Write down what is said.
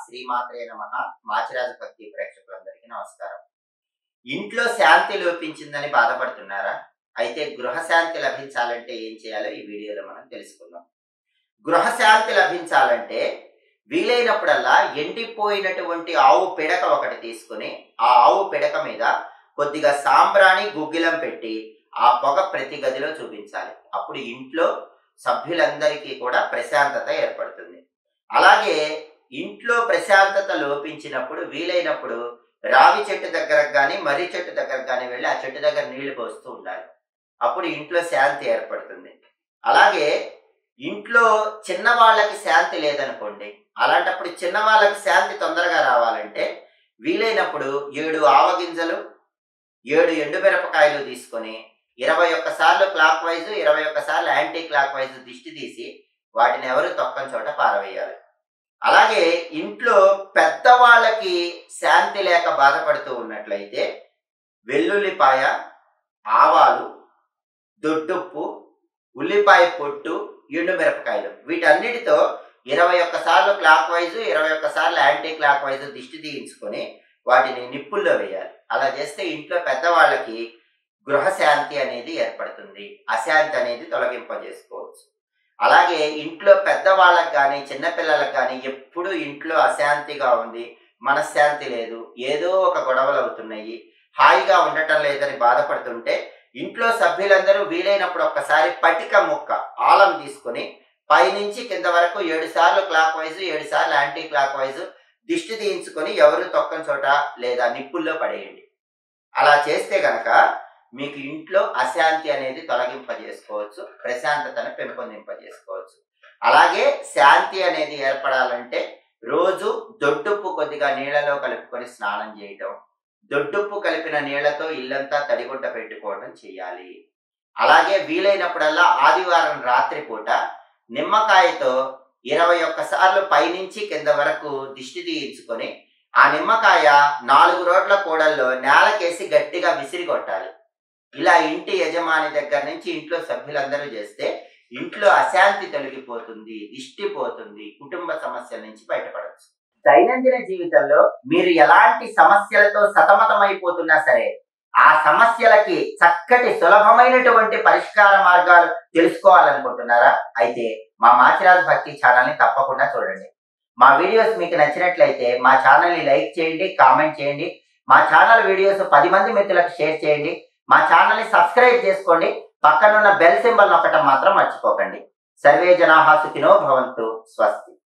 శ్రీమాత్రే నమ మాచిరాజు భక్తి ప్రేక్షకులందరికీ నమస్కారం ఇంట్లో శాంతి లోపించిందని బాధపడుతున్నారా అయితే గృహశాంతి లభించాలంటే ఏం చేయాలో ఈ వీడియోలో మనం తెలుసుకుందాం గృహశాంతి లభించాలంటే వీలైనప్పుడల్లా ఎండిపోయినటువంటి ఆవు పిడక ఒకటి తీసుకుని ఆ ఆవు పిడక మీద కొద్దిగా సాంబ్రాణి గుగ్గిలం పెట్టి ఆ పొగ ప్రతి గదిలో చూపించాలి అప్పుడు ఇంట్లో సభ్యులందరికీ కూడా ప్రశాంతత ఏర్పడుతుంది అలాగే ఇంట్లో ప్రశాంతత లోపించినప్పుడు వీలైనప్పుడు రావి చెట్టు దగ్గరకు కానీ మర్రి చెట్టు దగ్గరకు కానీ వెళ్ళి ఆ చెట్టు దగ్గర నీళ్లు పోస్తూ ఉండాలి అప్పుడు ఇంట్లో శాంతి ఏర్పడుతుంది అలాగే ఇంట్లో చిన్నవాళ్ళకి శాంతి లేదనుకోండి అలాంటప్పుడు చిన్నవాళ్ళకి శాంతి తొందరగా రావాలంటే వీలైనప్పుడు ఏడు ఆవగింజలు ఏడు ఎండుమిరపకాయలు తీసుకొని ఇరవై ఒక్క సార్లు క్లాక్ వైజ్ ఇరవై ఒక్క సార్లు యాంటీ క్లాక్ వైజ్ దిష్టి తీసి వాటిని ఎవరు తొక్కని చోట పారవేయాలి అలాగే ఇంట్లో పెద్దవాళ్ళకి శాంతి లేక బాధపడుతూ ఉన్నట్లయితే వెల్లుల్లిపాయ ఆవాలు దొడ్డుప్పు ఉల్లిపాయ పొట్టు ఎండుమిరపకాయలు వీటన్నిటితో ఇరవై ఒక్క సార్లు క్లాక్ వైజ్ ఇరవై ఒక్క సార్లు యాంటీ క్లాక్ వైజ్ దిష్టి తీయించుకొని వాటిని నిప్పుల్లో వేయాలి అలా చేస్తే ఇంట్లో పెద్దవాళ్ళకి గృహశాంతి అనేది ఏర్పడుతుంది అశాంతి అనేది తొలగింపజేసుకోవచ్చు అలాగే ఇంట్లో పెద్దవాళ్ళకి కానీ చిన్నపిల్లలకు కానీ ఎప్పుడు ఇంట్లో అశాంతిగా ఉంది మనశ్శాంతి లేదు ఏదో ఒక గొడవలు అవుతున్నాయి హాయిగా ఉండటం లేదని బాధపడుతుంటే ఇంట్లో సభ్యులందరూ వీలైనప్పుడు ఒక్కసారి పటిక ముక్క ఆలం తీసుకొని పైనుంచి కింద వరకు ఏడు సార్లు క్లాక్ వైజ్ ఏడు సార్లు యాంటీ క్లాక్ వైజ్ దిష్టి తీయించుకొని ఎవరు తొక్కని చోట లేదా నిప్పుల్లో పడేయండి అలా చేస్తే గనక మీకు ఇంట్లో అశాంతి అనేది తొలగింపజేసుకోవచ్చు ప్రశాంతతను పెంపొందింపజేసుకోవచ్చు అలాగే శాంతి అనేది ఏర్పడాలంటే రోజు దొడ్డుప్పు కొద్దిగా నీళ్ళలో కలుపుకొని స్నానం చేయటం దొడ్డుప్పు కలిపిన నీళ్లతో ఇల్లంతా తడిగుడ్డ పెట్టుకోవడం చేయాలి అలాగే వీలైనప్పుడల్లా ఆదివారం రాత్రిపూట నిమ్మకాయతో ఇరవై ఒక్క సార్లు పైనుంచి కింద వరకు దిష్టి తీయించుకొని ఆ నిమ్మకాయ నాలుగు రోడ్ల కూడల్లో నేలకేసి గట్టిగా విసిరి కొట్టాలి ఇలా ఇంటి యజమాని దగ్గర నుంచి ఇంట్లో సభ్యులందరూ చేస్తే ఇంట్లో అశాంతి తొలగిపోతుంది దిష్టి పోతుంది కుటుంబ సమస్యల నుంచి బయటపడవచ్చు దైనందిన జీవితంలో మీరు ఎలాంటి సమస్యలతో సతమతమైపోతున్నా సరే ఆ సమస్యలకి చక్కటి సులభమైనటువంటి పరిష్కార మార్గాలు తెలుసుకోవాలనుకుంటున్నారా అయితే మా మాచిరాజ్ భక్తి ఛానల్ని తప్పకుండా చూడండి మా వీడియోస్ మీకు నచ్చినట్లయితే మా ఛానల్ని లైక్ చేయండి కామెంట్ చేయండి మా ఛానల్ వీడియోస్ పది మంది మిత్రులకు షేర్ చేయండి మా ఛానల్ని సబ్స్క్రైబ్ చేసుకోండి పక్కనున్న బెల్ సింబల్ నొక్కటం మాత్రం మర్చిపోకండి సర్వే జనాహా సుఖినో భవంతు స్వస్తి